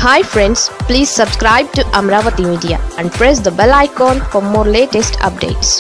hi friends please subscribe to Amaravati media and press the bell icon for more latest updates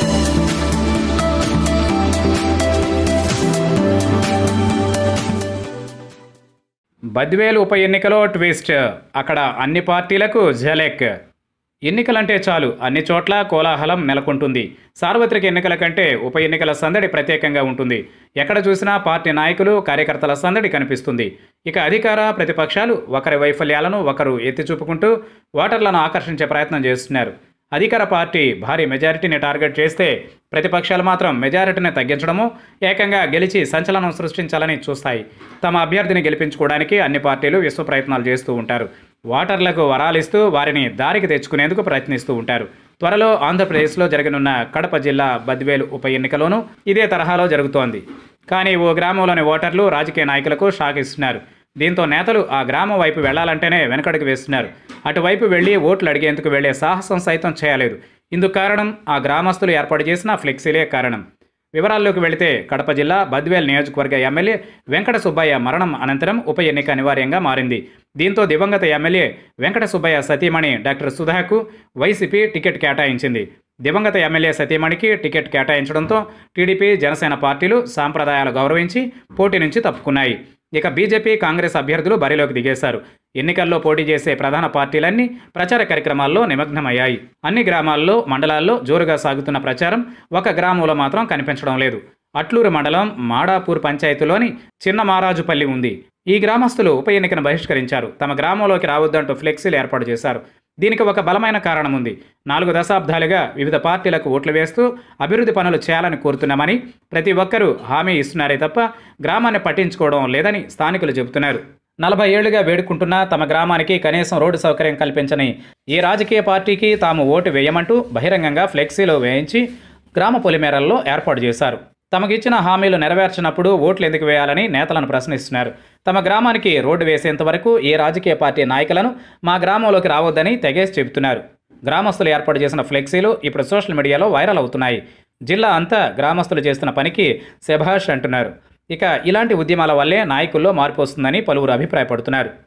Badvel ఉప ఎన్నికలో twist అక్కడ అన్ని పార్టీలకు జలెక్ ఎన్నికలంటే చాలు అన్ని చోట్ల కోలాహలం నెలకొంటుంది సార్వత్రిక ఎన్నికల కంటే ఉప ఎన్నికల సందడి ప్రత్యేకంగా ఉంటుంది ఎక్కడ చూసినా పార్టీ నాయకులు కార్యకర్తల సందడి కనిపిస్తుంది ఇక అధికార ప్రతిపక్షాలు ఒకరి వైఫల్యాలను ఒకరు ఎత్తి చూపుకుంటూ ఓటర్లను ఆకర్షించే ప్రయత్నం చేస్తున్నారు అధికార పార్టీ భారీ మెజారిటీని టార్గెట్ చేస్తే ప్రతిపక్షాలు మాత్రం మెజారిటీని తగ్గించడము ఏకంగా గెలిచి సంచలనం సృష్టించాలని చూస్తాయి తమ అభ్యర్థిని గెలిపించుకోవడానికి అన్ని పార్టీలు విశ్వ ప్రయత్నాలు చేస్తూ ఉంటారు ఓటర్లకు వరాలిస్తూ వారిని దారికి తెచ్చుకునేందుకు ప్రయత్నిస్తూ ఉంటారు త్వరలో ఆంధ్రప్రదేశ్లో జరగనున్న కడప జిల్లా బద్వేలు ఉప ఎన్నికలోనూ ఇదే తరహాలో జరుగుతోంది కానీ ఓ గ్రామంలోని ఓటర్లు రాజకీయ నాయకులకు షాక్ ఇస్తున్నారు దీంతో నేతలు ఆ గ్రామం వైపు వెళ్లాలంటేనే వెనకడుగు వేస్తున్నారు అటువైపు వెళ్లి ఓట్లు అడిగేందుకు వెళ్లే సాహసం సైతం చేయలేదు ఇందుకు కారణం ఆ గ్రామస్తులు ఏర్పాటు చేసిన ఫ్లెక్సీలే కారణం వివరాల్లోకి వెళితే కడప జిల్లా బద్వేల్ నియోజకవర్గ ఎమ్మెల్యే వెంకట సుబ్బయ్య మరణం అనంతరం ఉప ఎన్నిక అనివార్యంగా మారింది దీంతో దివంగత ఎమ్మెల్యే వెంకట సుబ్బయ్య సతీమణి డాక్టర్ సుధాకు వైసీపీ టికెట్ కేటాయించింది దివంగత ఎమ్మెల్యే సతీమణికి టికెట్ కేటాయించడంతో టీడీపీ జనసేన పార్టీలు సాంప్రదాయాలు గౌరవించి పోటీ నుంచి తప్పుకున్నాయి ఇక బీజేపీ కాంగ్రెస్ అభ్యర్థులు బరిలోకి దిగేశారు ఎన్నికల్లో పోటీ చేసే ప్రధాన పార్టీలన్నీ ప్రచార కార్యక్రమాల్లో నిమగ్నమయ్యాయి అన్ని గ్రామాల్లో మండలాల్లో జోరుగా సాగుతున్న ప్రచారం ఒక గ్రామంలో మాత్రం కనిపించడం లేదు అట్లూరు మండలం మాడాపూర్ పంచాయతీలోని చిన్న మారాజుపల్లి ఉంది ఈ గ్రామస్తులు ఉప ఎన్నికను బహిష్కరించారు తమ గ్రామంలోకి రావద్దంటూ ఫ్లెక్సీలు ఏర్పాటు చేశారు దీనికి ఒక బలమైన కారణం ఉంది నాలుగు దశాబ్దాలుగా వివిధ పార్టీలకు ఓట్లు వేస్తూ అభివృద్ధి పనులు చేయాలని కోరుతున్నామని ప్రతి ఒక్కరూ హామీ ఇస్తున్నారే తప్ప గ్రామాన్ని పట్టించుకోవడం లేదని స్థానికులు చెబుతున్నారు నలభై ఏళ్లుగా వేడుకుంటున్న తమ గ్రామానికి కనీసం రోడ్డు సౌకర్యం కల్పించని ఏ రాజకీయ పార్టీకి తాము ఓటు వేయమంటూ బహిరంగంగా ఫ్లెక్సీలో వేయించి గ్రామ పొలిమేరల్లో ఏర్పాటు చేశారు తమకిచ్చిన హామీలు నెరవేర్చినప్పుడు ఓట్లు ఎందుకు వేయాలని నేతలను ప్రశ్నిస్తున్నారు తమ గ్రామానికి రోడ్డు వేసేంత వరకు ఏ రాజకీయ పార్టీ నాయకులను మా గ్రామంలోకి రావద్దని తెగేసి చెబుతున్నారు గ్రామస్తులు ఏర్పాటు చేసిన ఫ్లెక్సీలు ఇప్పుడు సోషల్ మీడియాలో వైరల్ అవుతున్నాయి జిల్లా అంతా గ్రామస్తులు చేస్తున్న పనికి శభాష్ అంటున్నారు ఇక ఇలాంటి ఉద్యమాల వల్లే నాయకుల్లో మార్పు వస్తుందని పలువురు అభిప్రాయపడుతున్నారు